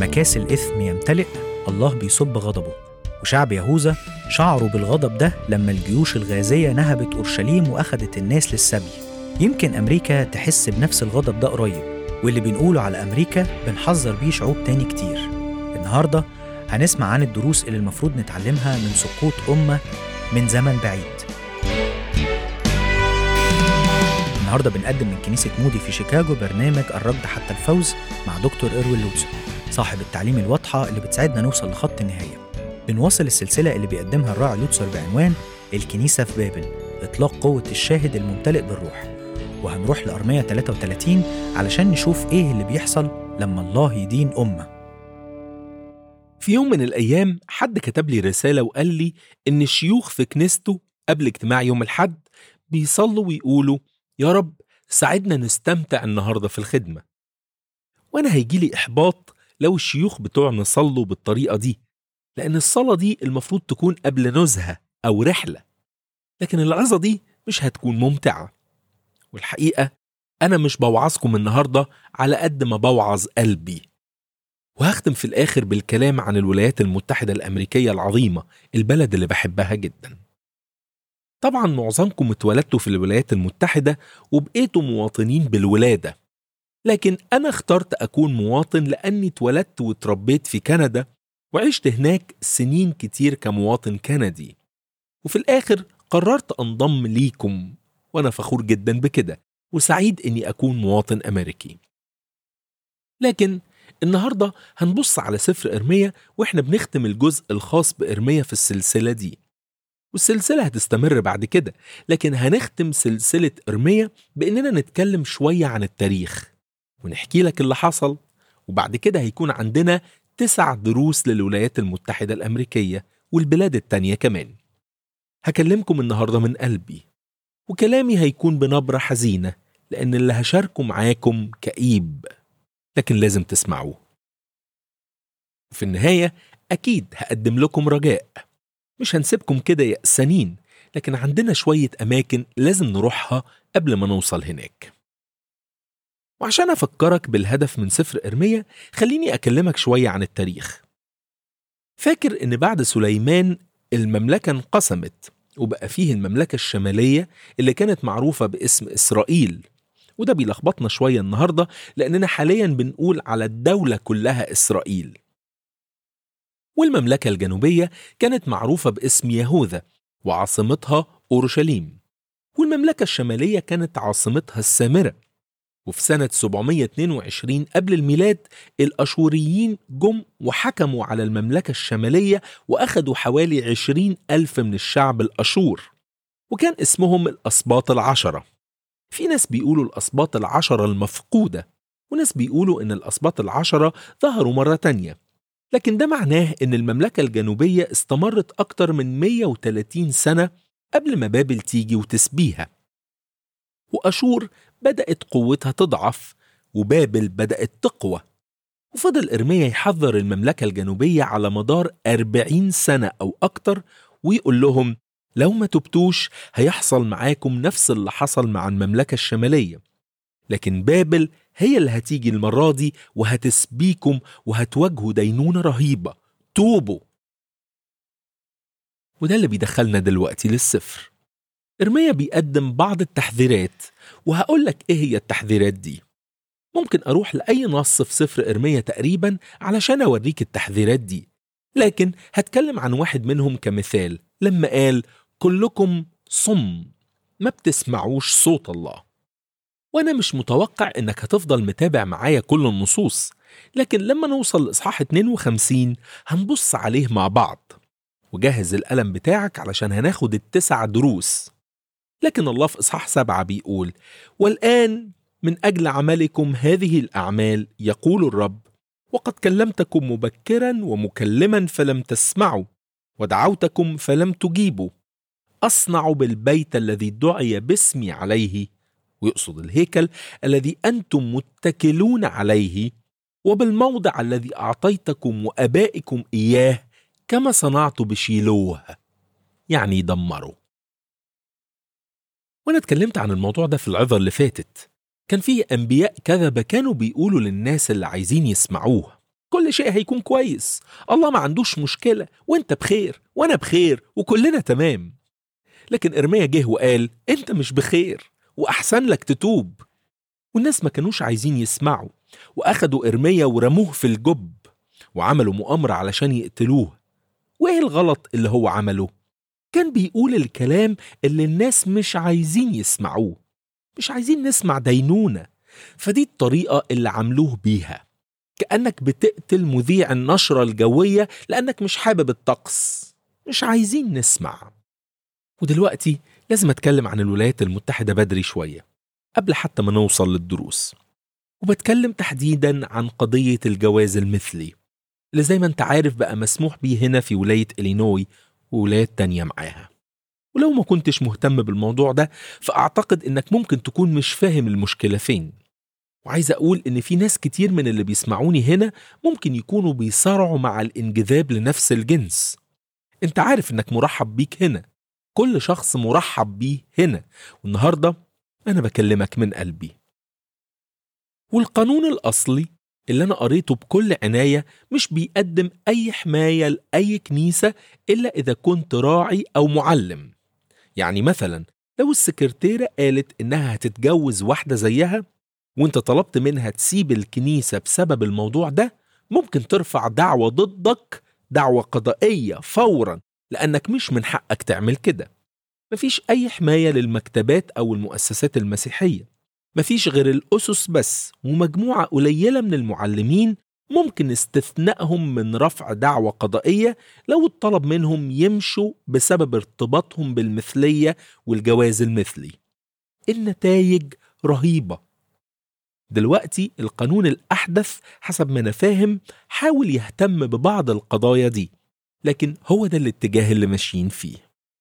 لما كاس الإثم يمتلئ الله بيصب غضبه وشعب يهوذا شعروا بالغضب ده لما الجيوش الغازية نهبت أورشليم وأخدت الناس للسبي يمكن أمريكا تحس بنفس الغضب ده قريب واللي بنقوله على أمريكا بنحذر بيه شعوب تاني كتير النهاردة هنسمع عن الدروس اللي المفروض نتعلمها من سقوط أمة من زمن بعيد النهارده بنقدم من كنيسة مودي في شيكاغو برنامج الركض حتى الفوز مع دكتور إروين لوتسون صاحب التعليم الواضحة اللي بتساعدنا نوصل لخط النهاية بنواصل السلسلة اللي بيقدمها الراعي لوتسر بعنوان الكنيسة في بابل إطلاق قوة الشاهد الممتلئ بالروح وهنروح لأرمية 33 علشان نشوف إيه اللي بيحصل لما الله يدين أمة في يوم من الأيام حد كتب لي رسالة وقال لي إن الشيوخ في كنيسته قبل اجتماع يوم الحد بيصلوا ويقولوا يا رب ساعدنا نستمتع النهاردة في الخدمة وأنا هيجيلي إحباط لو الشيوخ بتوعنا صلوا بالطريقة دي لأن الصلاة دي المفروض تكون قبل نزهة أو رحلة لكن العظة دي مش هتكون ممتعة والحقيقة أنا مش بوعظكم النهاردة على قد ما بوعظ قلبي وهختم في الآخر بالكلام عن الولايات المتحدة الأمريكية العظيمة البلد اللي بحبها جدا طبعا معظمكم اتولدتوا في الولايات المتحدة وبقيتوا مواطنين بالولادة لكن أنا اخترت أكون مواطن لأني اتولدت واتربيت في كندا وعشت هناك سنين كتير كمواطن كندي وفي الآخر قررت أنضم ليكم وأنا فخور جدا بكده وسعيد إني أكون مواطن أمريكي لكن النهاردة هنبص على سفر إرميا وإحنا بنختم الجزء الخاص بإرميا في السلسلة دي والسلسلة هتستمر بعد كده لكن هنختم سلسلة إرميا بإننا نتكلم شوية عن التاريخ ونحكي لك اللي حصل وبعد كده هيكون عندنا تسع دروس للولايات المتحدة الأمريكية والبلاد التانية كمان هكلمكم النهاردة من قلبي وكلامي هيكون بنبرة حزينة لأن اللي هشاركه معاكم كئيب لكن لازم تسمعوه وفي النهاية أكيد هقدم لكم رجاء مش هنسيبكم كده يأسانين لكن عندنا شوية أماكن لازم نروحها قبل ما نوصل هناك وعشان أفكرك بالهدف من سفر إرميا خليني أكلمك شوية عن التاريخ فاكر إن بعد سليمان المملكة انقسمت وبقى فيه المملكة الشمالية اللي كانت معروفة باسم إسرائيل وده بيلخبطنا شوية النهاردة لأننا حاليا بنقول على الدولة كلها إسرائيل والمملكة الجنوبية كانت معروفة باسم يهوذا وعاصمتها أورشليم والمملكة الشمالية كانت عاصمتها السامرة وفي سنة 722 قبل الميلاد الأشوريين جم وحكموا على المملكة الشمالية وأخدوا حوالي 20 ألف من الشعب الأشور وكان اسمهم الأسباط العشرة في ناس بيقولوا الأسباط العشرة المفقودة وناس بيقولوا إن الأسباط العشرة ظهروا مرة تانية لكن ده معناه إن المملكة الجنوبية استمرت أكتر من 130 سنة قبل ما بابل تيجي وتسبيها وأشور بدأت قوتها تضعف وبابل بدأت تقوى وفضل إرميا يحذر المملكة الجنوبية على مدار 40 سنة أو أكتر ويقول لهم لو ما تبتوش هيحصل معاكم نفس اللي حصل مع المملكة الشمالية لكن بابل هي اللي هتيجي المرة دي وهتسبيكم وهتواجهوا دينونة رهيبة توبوا وده اللي بيدخلنا دلوقتي للسفر إرميا بيقدم بعض التحذيرات وهقول لك إيه هي التحذيرات دي ممكن أروح لأي نص في سفر إرميا تقريبا علشان أوريك التحذيرات دي لكن هتكلم عن واحد منهم كمثال لما قال كلكم صم ما بتسمعوش صوت الله وأنا مش متوقع إنك هتفضل متابع معايا كل النصوص لكن لما نوصل لإصحاح 52 هنبص عليه مع بعض وجهز القلم بتاعك علشان هناخد التسع دروس لكن الله في إصحاح سبعة بيقول والآن من أجل عملكم هذه الأعمال يقول الرب وقد كلمتكم مبكرا ومكلما فلم تسمعوا ودعوتكم فلم تجيبوا أصنع بالبيت الذي دعي باسمي عليه ويقصد الهيكل الذي أنتم متكلون عليه وبالموضع الذي أعطيتكم وأبائكم إياه كما صنعت بشيلوه يعني دمروا وأنا اتكلمت عن الموضوع ده في العظة اللي فاتت كان فيه أنبياء كذبة كانوا بيقولوا للناس اللي عايزين يسمعوه كل شيء هيكون كويس الله ما عندوش مشكلة وانت بخير وانا بخير وكلنا تمام لكن إرميا جه وقال انت مش بخير وأحسن لك تتوب والناس ما كانوش عايزين يسمعوا وأخدوا إرميا ورموه في الجب وعملوا مؤامرة علشان يقتلوه وإيه الغلط اللي هو عمله؟ كان بيقول الكلام اللي الناس مش عايزين يسمعوه مش عايزين نسمع دينونة فدي الطريقة اللي عملوه بيها كأنك بتقتل مذيع النشرة الجوية لأنك مش حابب الطقس مش عايزين نسمع ودلوقتي لازم أتكلم عن الولايات المتحدة بدري شوية قبل حتى ما نوصل للدروس وبتكلم تحديدا عن قضية الجواز المثلي اللي زي ما انت عارف بقى مسموح بيه هنا في ولاية إلينوي وولايات تانية معاها ولو ما كنتش مهتم بالموضوع ده فأعتقد إنك ممكن تكون مش فاهم المشكلة فين وعايز أقول إن في ناس كتير من اللي بيسمعوني هنا ممكن يكونوا بيصارعوا مع الانجذاب لنفس الجنس انت عارف إنك مرحب بيك هنا كل شخص مرحب بيه هنا والنهاردة أنا بكلمك من قلبي والقانون الأصلي اللي أنا قريته بكل عناية مش بيقدم أي حماية لأي كنيسة إلا إذا كنت راعي أو معلم يعني مثلا لو السكرتيرة قالت إنها هتتجوز واحدة زيها وانت طلبت منها تسيب الكنيسة بسبب الموضوع ده ممكن ترفع دعوة ضدك دعوة قضائية فورا لأنك مش من حقك تعمل كده مفيش أي حماية للمكتبات أو المؤسسات المسيحية مفيش غير الأسس بس ومجموعة قليلة من المعلمين ممكن استثنائهم من رفع دعوة قضائية لو الطلب منهم يمشوا بسبب ارتباطهم بالمثلية والجواز المثلي النتائج رهيبة دلوقتي القانون الأحدث حسب ما أنا فاهم حاول يهتم ببعض القضايا دي لكن هو ده الاتجاه اللي ماشيين فيه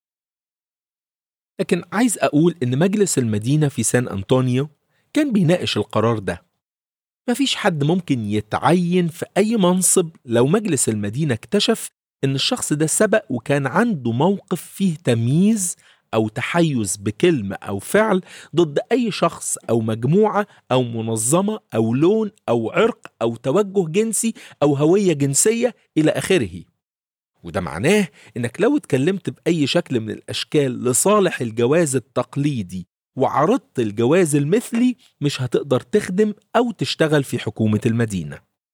لكن عايز أقول إن مجلس المدينة في سان أنطونيو كان بيناقش القرار ده مفيش حد ممكن يتعين في أي منصب لو مجلس المدينة اكتشف إن الشخص ده سبق وكان عنده موقف فيه تمييز أو تحيز بكلمة أو فعل ضد أي شخص أو مجموعة أو منظمة أو لون أو عرق أو توجه جنسي أو هوية جنسية إلى آخره وده معناه إنك لو اتكلمت بأي شكل من الأشكال لصالح الجواز التقليدي وعرضت الجواز المثلي مش هتقدر تخدم أو تشتغل في حكومة المدينة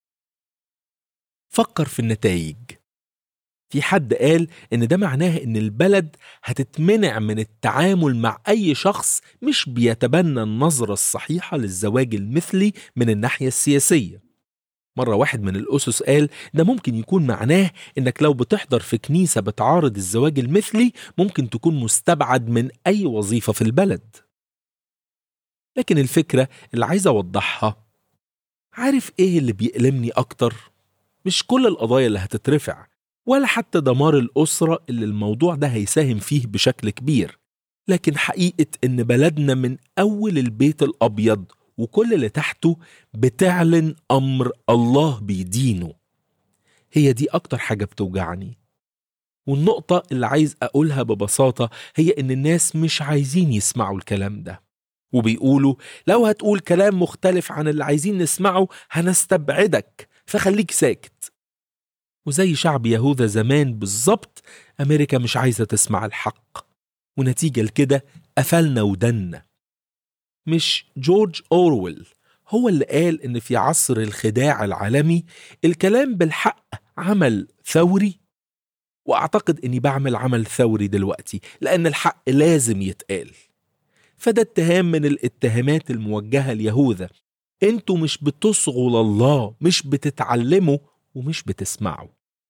فكر في النتائج في حد قال إن ده معناه إن البلد هتتمنع من التعامل مع أي شخص مش بيتبنى النظرة الصحيحة للزواج المثلي من الناحية السياسية مرة واحد من الأسس قال ده ممكن يكون معناه إنك لو بتحضر في كنيسة بتعارض الزواج المثلي ممكن تكون مستبعد من أي وظيفة في البلد لكن الفكرة اللي عايز أوضحها عارف إيه اللي بيألمني أكتر؟ مش كل القضايا اللي هتترفع ولا حتى دمار الأسرة اللي الموضوع ده هيساهم فيه بشكل كبير لكن حقيقة إن بلدنا من أول البيت الأبيض وكل اللي تحته بتعلن أمر الله بيدينه هي دي أكتر حاجة بتوجعني والنقطة اللي عايز أقولها ببساطة هي إن الناس مش عايزين يسمعوا الكلام ده وبيقولوا لو هتقول كلام مختلف عن اللي عايزين نسمعه هنستبعدك فخليك ساكت وزي شعب يهوذا زمان بالظبط أمريكا مش عايزة تسمع الحق ونتيجة لكده قفلنا ودنا مش جورج أورويل هو اللي قال إن في عصر الخداع العالمي الكلام بالحق عمل ثوري وأعتقد إني بعمل عمل ثوري دلوقتي لأن الحق لازم يتقال فده اتهام من الاتهامات الموجهة ليهوذا انتوا مش بتصغوا لله مش بتتعلموا ومش بتسمعوا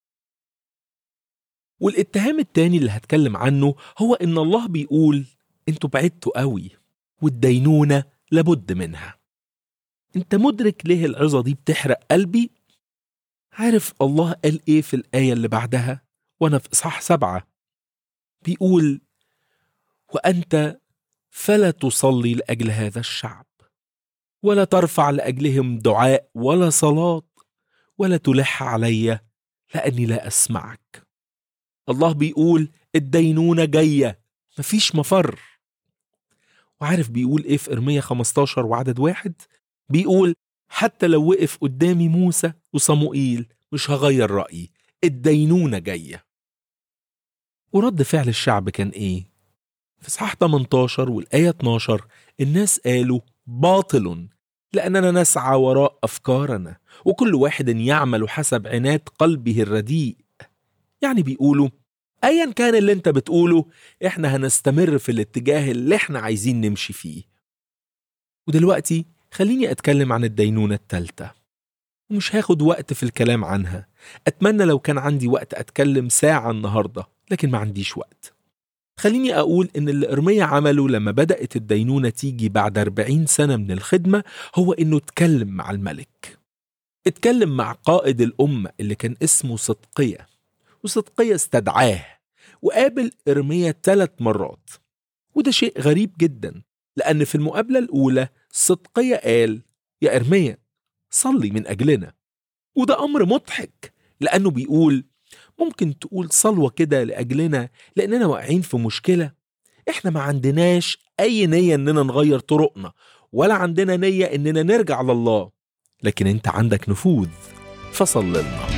والاتهام التاني اللي هتكلم عنه هو ان الله بيقول انتوا بعدتوا قوي والدينونة لابد منها انت مدرك ليه العظة دي بتحرق قلبي عارف الله قال ايه في الآية اللي بعدها وانا في إصحاح سبعة بيقول وأنت فلا تصلي لأجل هذا الشعب ولا ترفع لأجلهم دعاء ولا صلاة ولا تلح علي لأني لا أسمعك الله بيقول الدينونة جاية مفيش مفر وعارف بيقول إيه في إرمية 15 وعدد واحد بيقول حتى لو وقف قدامي موسى وصموئيل مش هغير رأيي الدينونة جاية ورد فعل الشعب كان إيه؟ في إصحاح 18 والآية 12 الناس قالوا باطل لأننا نسعى وراء أفكارنا وكل واحد يعمل حسب عناد قلبه الرديء يعني بيقولوا أيا كان اللي انت بتقوله احنا هنستمر في الاتجاه اللي احنا عايزين نمشي فيه ودلوقتي خليني أتكلم عن الدينونة التالتة ومش هاخد وقت في الكلام عنها أتمنى لو كان عندي وقت أتكلم ساعة النهاردة لكن ما عنديش وقت خليني أقول إن اللي إرميا عمله لما بدأت الدينونة تيجي بعد 40 سنة من الخدمة هو إنه اتكلم مع الملك اتكلم مع قائد الأمة اللي كان اسمه صدقية وصدقية استدعاه وقابل إرميا ثلاث مرات وده شيء غريب جدا لأن في المقابلة الأولى صدقية قال يا إرميا صلي من أجلنا وده أمر مضحك لأنه بيقول ممكن تقول صلوة كده لأجلنا لأننا واقعين في مشكلة إحنا ما عندناش أي نية إننا نغير طرقنا ولا عندنا نية إننا نرجع لله لكن أنت عندك نفوذ فصل لنا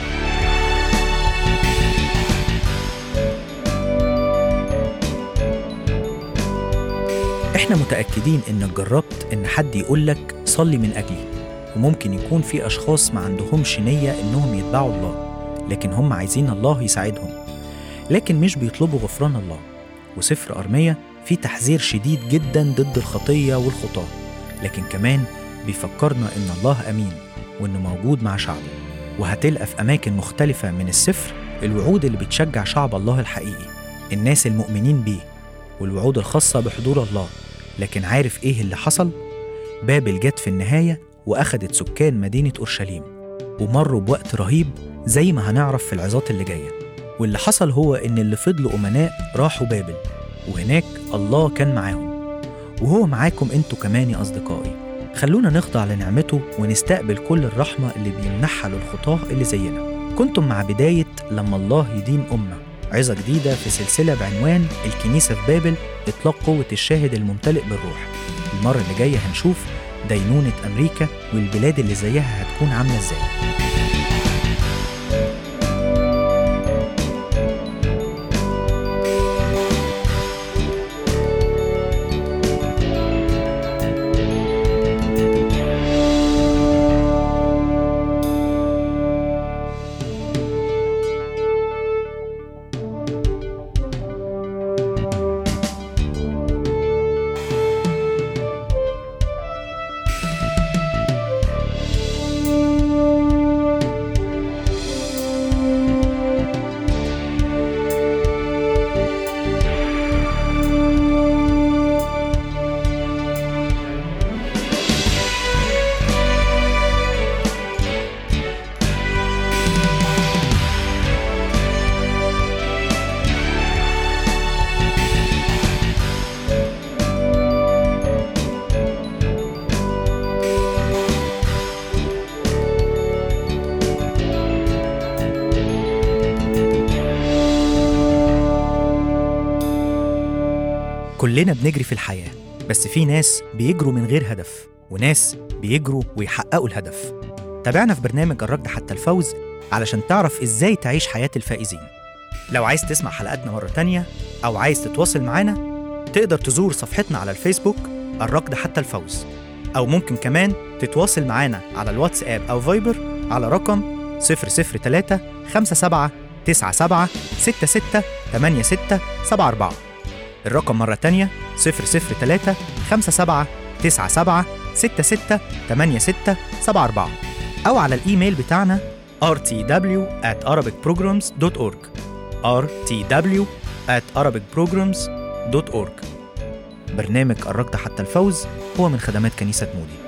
احنا متأكدين انك جربت ان حد يقولك صلي من اجلي وممكن يكون في اشخاص ما عندهمش نية انهم يتبعوا الله لكن هم عايزين الله يساعدهم لكن مش بيطلبوا غفران الله وسفر أرمية فيه تحذير شديد جدا ضد الخطية والخطاة لكن كمان بيفكرنا إن الله أمين وإنه موجود مع شعبه وهتلقى في أماكن مختلفة من السفر الوعود اللي بتشجع شعب الله الحقيقي الناس المؤمنين بيه والوعود الخاصة بحضور الله لكن عارف إيه اللي حصل؟ بابل جت في النهاية وأخدت سكان مدينة أورشليم ومروا بوقت رهيب زي ما هنعرف في العظات اللي جاية واللي حصل هو إن اللي فضلوا أمناء راحوا بابل وهناك الله كان معاهم وهو معاكم انتوا كمان يا أصدقائي خلونا نخضع لنعمته ونستقبل كل الرحمة اللي بيمنحها للخطاة اللي زينا كنتم مع بداية لما الله يدين أمة عظة جديدة في سلسلة بعنوان الكنيسة في بابل إطلاق قوة الشاهد الممتلئ بالروح المرة اللي جاية هنشوف دينونة أمريكا والبلاد اللي زيها هتكون عاملة إزاي كلنا بنجري في الحياة بس في ناس بيجروا من غير هدف وناس بيجروا ويحققوا الهدف تابعنا في برنامج الركض حتى الفوز علشان تعرف ازاي تعيش حياة الفائزين لو عايز تسمع حلقاتنا مرة تانية أو عايز تتواصل معانا تقدر تزور صفحتنا على الفيسبوك الركض حتى الفوز أو ممكن كمان تتواصل معانا على الواتساب أو فايبر على رقم 003 57 97 66 86 74 الرقم مرة تانية 003 57 97 66 86 74 أو على الإيميل بتاعنا rtw at arabicprograms.org rtw at arabicprograms.org برنامج الركض حتى الفوز هو من خدمات كنيسة مودي